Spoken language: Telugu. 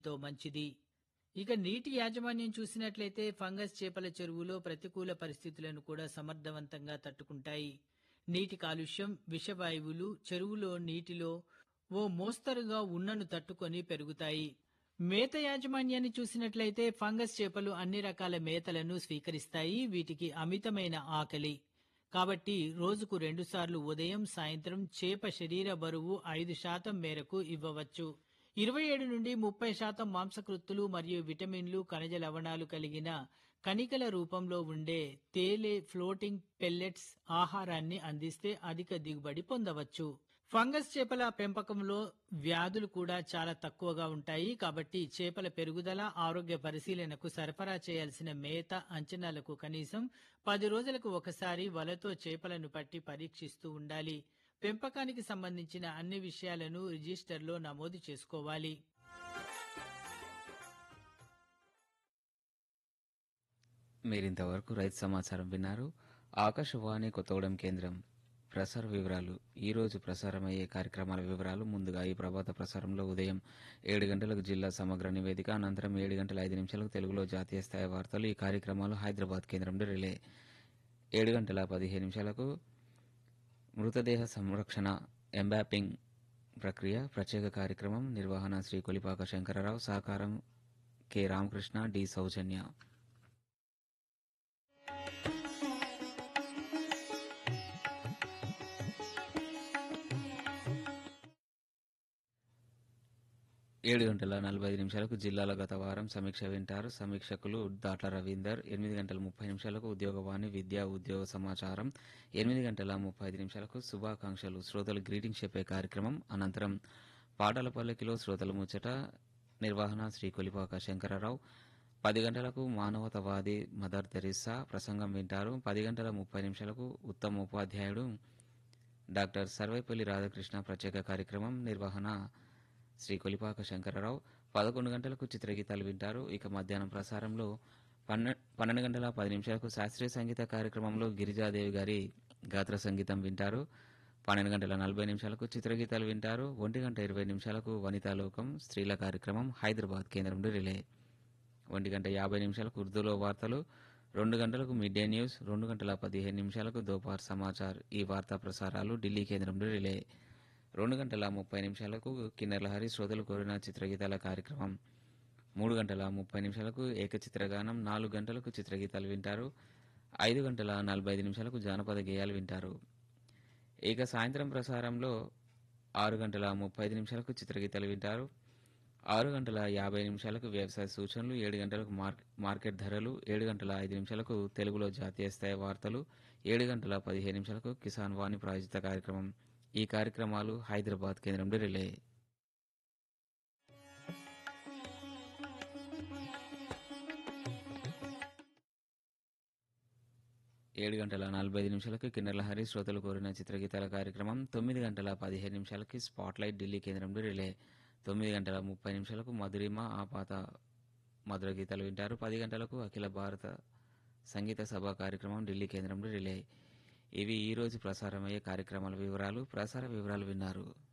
తో మంచిది ఇక నీటి యాజమాన్యం చూసినట్లయితే ఫంగస్ చేపల చెరువులో ప్రతికూల పరిస్థితులను కూడా సమర్థవంతంగా తట్టుకుంటాయి నీటి కాలుష్యం విషవాయువులు చెరువులో నీటిలో ఓ మోస్తరుగా ఉన్నను తట్టుకొని పెరుగుతాయి మేత యాజమాన్యాన్ని చూసినట్లయితే ఫంగస్ చేపలు అన్ని రకాల మేతలను స్వీకరిస్తాయి వీటికి అమితమైన ఆకలి కాబట్టి రోజుకు రెండుసార్లు ఉదయం సాయంత్రం చేప శరీర బరువు ఐదు శాతం మేరకు ఇవ్వవచ్చు ఇరవై ఏడు నుండి ముప్పై శాతం మాంసకృత్తులు మరియు విటమిన్లు ఖనిజ లవణాలు కలిగిన కణికల రూపంలో ఉండే తేలే ఫ్లోటింగ్ పెల్లెట్స్ ఆహారాన్ని అందిస్తే అధిక దిగుబడి పొందవచ్చు ఫంగస్ చేపల పెంపకంలో వ్యాధులు కూడా చాలా తక్కువగా ఉంటాయి కాబట్టి చేపల పెరుగుదల ఆరోగ్య పరిశీలనకు సరఫరా చేయాల్సిన మేత అంచనాలకు కనీసం పది రోజులకు ఒకసారి వలతో చేపలను పట్టి పరీక్షిస్తూ ఉండాలి పెంపకానికి సంబంధించిన అన్ని విషయాలను రిజిస్టర్లో నమోదు చేసుకోవాలి మీరింతవరకు రైతు సమాచారం విన్నారు ఆకాశవాణి కొత్తగూడెం కేంద్రం ప్రసార వివరాలు ఈ రోజు ప్రసారమయ్యే కార్యక్రమాల వివరాలు ముందుగా ఈ ప్రభాత ప్రసారంలో ఉదయం ఏడు గంటలకు జిల్లా సమగ్ర నివేదిక అనంతరం ఏడు గంటల ఐదు నిమిషాలకు తెలుగులో జాతీయ స్థాయి వార్తలు ఈ కార్యక్రమాలు హైదరాబాద్ కేంద్రంలో రిలే ఏడు గంటల పదిహేను నిమిషాలకు మృతదేహ సంరక్షణ ఎంబాపింగ్ ప్రక్రియ ప్రత్యేక కార్యక్రమం నిర్వహణ శ్రీ కొలిపాక శంకరరావు సహకారం కె రామకృష్ణ డి సౌజన్య ఏడు గంటల నలభై ఐదు నిమిషాలకు జిల్లాల గత వారం సమీక్ష వింటారు సమీక్షకులు దాట్ల రవీందర్ ఎనిమిది గంటల ముప్పై నిమిషాలకు ఉద్యోగవాణి విద్యా ఉద్యోగ సమాచారం ఎనిమిది గంటల ముప్పై ఐదు నిమిషాలకు శుభాకాంక్షలు శ్రోతలు గ్రీటింగ్ చెప్పే కార్యక్రమం అనంతరం పాటల పల్లకిలో శ్రోతల ముచ్చట నిర్వహణ శ్రీ కొలిపాక శంకరరావు పది గంటలకు మానవతవాది మదర్ తెరిస్సా ప్రసంగం వింటారు పది గంటల ముప్పై నిమిషాలకు ఉత్తమ ఉపాధ్యాయుడు డాక్టర్ సర్వేపల్లి రాధాకృష్ణ ప్రత్యేక కార్యక్రమం నిర్వహణ శ్రీ కొలిపాక శంకరరావు పదకొండు గంటలకు చిత్రగీతాలు వింటారు ఇక మధ్యాహ్నం ప్రసారంలో పన్నె పన్నెండు గంటల పది నిమిషాలకు శాస్త్రీయ సంగీత కార్యక్రమంలో గిరిజాదేవి గారి గాత్ర సంగీతం వింటారు పన్నెండు గంటల నలభై నిమిషాలకు చిత్రగీతాలు వింటారు ఒంటి గంట ఇరవై నిమిషాలకు వనితాలోకం స్త్రీల కార్యక్రమం హైదరాబాద్ కేంద్రం రిలే ఒంటి గంట యాభై నిమిషాలకు ఉర్దూలో వార్తలు రెండు గంటలకు మిడ్ డే న్యూస్ రెండు గంటల పదిహేను నిమిషాలకు దోపార్ సమాచార్ ఈ వార్తా ప్రసారాలు ఢిల్లీ కేంద్రంలో రిలే రెండు గంటల ముప్పై నిమిషాలకు కిన్నెరలహరి శ్రోతలు కోరిన చిత్రగీతాల కార్యక్రమం మూడు గంటల ముప్పై నిమిషాలకు ఏకచిత్రగానం నాలుగు గంటలకు చిత్రగీతాలు వింటారు ఐదు గంటల నలభై ఐదు నిమిషాలకు జానపద గేయాలు వింటారు ఇక సాయంత్రం ప్రసారంలో ఆరు గంటల ముప్పై ఐదు నిమిషాలకు చిత్రగీతాలు వింటారు ఆరు గంటల యాభై నిమిషాలకు వ్యవసాయ సూచనలు ఏడు గంటలకు మార్క్- మార్కెట్ ధరలు ఏడు గంటల ఐదు నిమిషాలకు తెలుగులో జాతీయ స్థాయి వార్తలు ఏడు గంటల పదిహేను నిమిషాలకు కిసాన్ వాణి ప్రాయోజిత కార్యక్రమం ఈ కార్యక్రమాలు హైదరాబాద్ కేంద్రంలో రిలే ఏడు గంటల నలభై ఐదు నిమిషాలకు కిన్నెరలహరి శ్రోతలు కోరిన చిత్రగీతాల కార్యక్రమం తొమ్మిది గంటల పదిహేను నిమిషాలకి స్పాట్లైట్ ఢిల్లీ కేంద్రంలో రిలే తొమ్మిది గంటల ముప్పై నిమిషాలకు మధురిమ ఆపాత మధుర గీతాలు వింటారు పది గంటలకు అఖిల భారత సంగీత సభ కార్యక్రమం ఢిల్లీ కేంద్రంలో రిలే ఇవి ఈ రోజు ప్రసారమయ్యే కార్యక్రమాల వివరాలు ప్రసార వివరాలు విన్నారు